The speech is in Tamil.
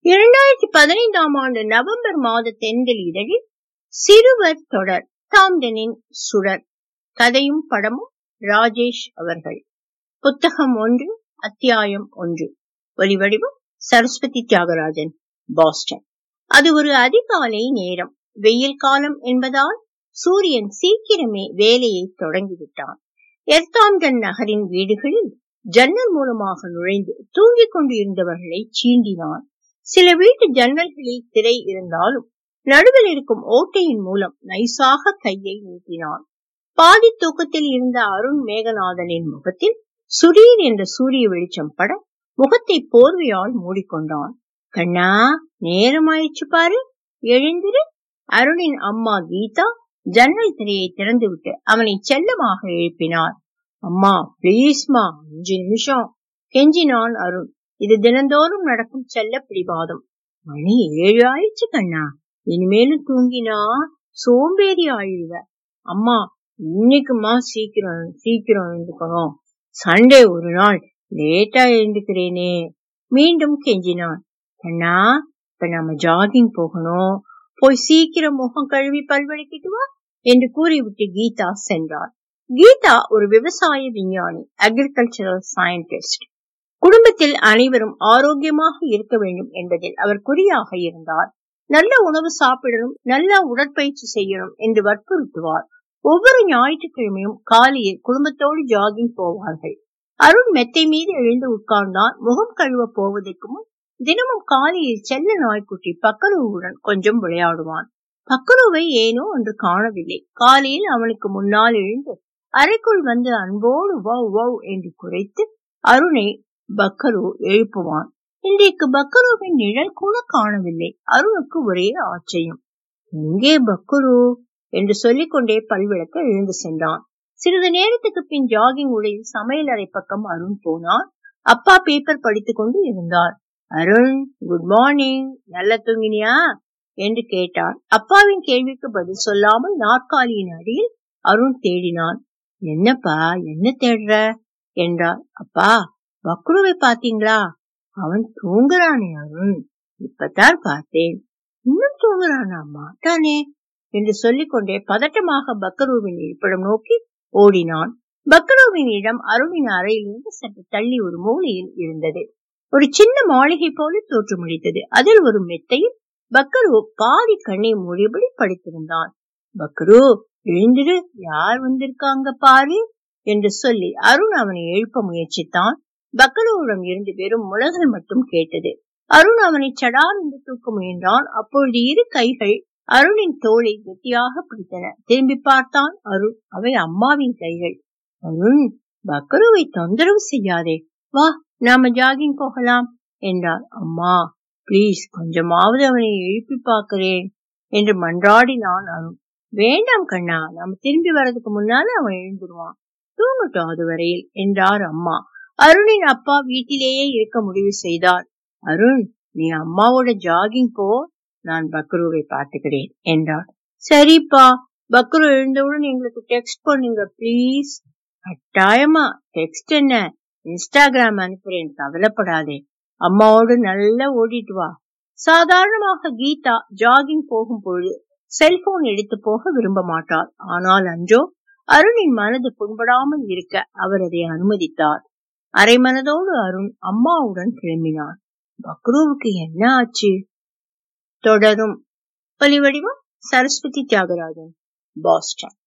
இரண்டாயிரத்தி பதினைந்தாம் ஆண்டு நவம்பர் மாத தென்றல் இதழில் சிறுவர் தொடர் தாம்தனின் சுடர் கதையும் படமும் ராஜேஷ் அவர்கள் புத்தகம் ஒன்று அத்தியாயம் ஒன்று ஒலிவடிவம் சரஸ்வதி தியாகராஜன் பாஸ்டன் அது ஒரு அதிகாலை நேரம் வெயில் காலம் என்பதால் சூரியன் சீக்கிரமே வேலையை தொடங்கிவிட்டான் எர்தாம்டன் நகரின் வீடுகளில் ஜன்னல் மூலமாக நுழைந்து தூங்கிக் கொண்டிருந்தவர்களை சீண்டினான் சில வீட்டு ஜன்னல்களில் திரை இருந்தாலும் நடுவில் இருக்கும் ஓட்டையின் மூலம் நைசாக கையை நீட்டினான் பாதி தூக்கத்தில் இருந்த அருண் மேகநாதனின் முகத்தில் சுரீர் என்ற சூரிய வெளிச்சம் பட முகத்தை போர்வையால் மூடிக்கொண்டான் கண்ணா நேரமாயிடுச்சு பாரு எழுந்திரு அருணின் அம்மா கீதா ஜன்னல் திரையை திறந்துவிட்டு அவனை செல்லமாக எழுப்பினார் அம்மா பிளீஸ்மா அஞ்சு நிமிஷம் கெஞ்சினான் அருண் இது தினந்தோறும் நடக்கும் செல்ல பிடிவாதம் மணி ஏழு ஆயிடுச்சு கண்ணா இனிமேலும் தூங்கினா சோம்பேறி ஆயிடுவ அம்மா இன்னைக்குமா சீக்கிரம் சீக்கிரம் எழுந்துக்கணும் சண்டே ஒரு நாள் லேட்டா எழுந்துக்கிறேனே மீண்டும் கெஞ்சினான் கண்ணா இப்ப நம்ம ஜாகிங் போகணும் போய் சீக்கிரம் முகம் கழுவி பல்வழிக்கிட்டு வா என்று கூறிவிட்டு கீதா சென்றார் கீதா ஒரு விவசாய விஞ்ஞானி அக்ரிகல்ச்சரல் சயின்டிஸ்ட் குடும்பத்தில் அனைவரும் ஆரோக்கியமாக இருக்க வேண்டும் என்பதில் அவர் குறியாக இருந்தார் நல்ல உணவு சாப்பிடணும் நல்ல உடற்பயிற்சி செய்யணும் என்று வற்புறுத்துவார் ஒவ்வொரு ஞாயிற்றுக்கிழமையும் காலையில் குடும்பத்தோடு ஜாகிங் போவார்கள் அருண் மெத்தை மீது எழுந்து உட்கார்ந்தான் முகம் கழுவ போவதற்கு முன் தினமும் காலையில் செல்ல நாய்க்குட்டி பக்கருவுடன் கொஞ்சம் விளையாடுவான் பக்கருவை ஏனோ ஒன்று காணவில்லை காலையில் அவனுக்கு முன்னால் எழுந்து அறைக்குள் வந்து அன்போடு வவ் வவ் என்று குறைத்து அருணை பக்கரு எழுப்புவான் இன்றைக்கு பக்கருவின் நிழல் கூட காணவில்லை அருணுக்கு ஒரே ஆச்சரியம் எங்கே பக்கரு என்று சொல்லிக்கொண்டே பல்விளக்க எழுந்து சென்றான் சிறிது நேரத்துக்கு பின் ஜாகிங் உடையில் சமையல் அறை பக்கம் அருண் போனான் அப்பா பேப்பர் படித்துக் கொண்டு இருந்தார் அருண் குட் மார்னிங் நல்லா தூங்கினியா என்று கேட்டார் அப்பாவின் கேள்விக்கு பதில் சொல்லாமல் நாற்காலியின் அடியில் அருண் தேடினான் என்னப்பா என்ன தேடுற என்றார் அப்பா பக்ருவை பாத்தீங்களா அவன் தூங்குறானே அருண் இப்பதான் பார்த்தேன் இன்னும் தூங்குறானா மாட்டானே என்று சொல்லிக்கொண்டே பதட்டமாக பக்கருவின் இருப்பிடம் நோக்கி ஓடினான் பக்கருவின் இடம் அருணின் அறையிலிருந்து சற்று தள்ளி ஒரு மூலையில் இருந்தது ஒரு சின்ன மாளிகை போல தோற்றமளித்தது அதில் ஒரு மெத்தையில் பக்கரு பாதி கண்ணை மூடியபடி படுத்திருந்தான் பக்கரு எழுந்திரு யார் வந்திருக்காங்க பாரு என்று சொல்லி அருண் அவனை எழுப்ப முயற்சித்தான் பக்கருவிடம் இருந்து வெறும் முழகல் மட்டும் கேட்டது அருண் அவனை சடார் என்று தூக்க முயன்றான் அப்பொழுது இரு கைகள் அருணின் தோளை கெட்டியாக பிடித்தன திரும்பி பார்த்தான் அருண் அவை அம்மாவின் கைகள் அருண் பக்கருவை தொந்தரவு செய்யாதே வா நாம ஜாகிங் போகலாம் என்றார் அம்மா பிளீஸ் கொஞ்சமாவது அவனை எழுப்பி பார்க்கிறேன் என்று மன்றாடினான் அருண் வேண்டாம் கண்ணா நாம திரும்பி வர்றதுக்கு முன்னால அவன் எழுந்துருவான் தூங்கட்டும் அது வரையில் என்றார் அம்மா அருணின் அப்பா வீட்டிலேயே இருக்க முடிவு செய்தார் அருண் நீ அம்மாவோட ஜாகிங் போ நான் பக்ருவை பார்த்துக்கிறேன் என்றார் சரிப்பா பக்ரு எழுந்தவுடன் எங்களுக்கு டெக்ஸ்ட் பண்ணுங்க பிளீஸ் கட்டாயமா டெக்ஸ்ட் என்ன இன்ஸ்டாகிராம் அனுப்புறேன் கவலைப்படாதே அம்மாவோடு நல்லா ஓடிட்டு வா சாதாரணமாக கீதா ஜாகிங் போகும் பொழுது செல்போன் எடுத்து போக விரும்ப மாட்டார் ஆனால் அன்றோ அருணின் மனது புண்படாமல் இருக்க அவர் அதை அனுமதித்தார் அரை மனதோடு அருண் அம்மாவுடன் கிளம்பினார் பக்ருவுக்கு என்ன ஆச்சு தொடரும் ஒலிவடிவம் சரஸ்வதி தியாகராஜன் பாஸ்டன்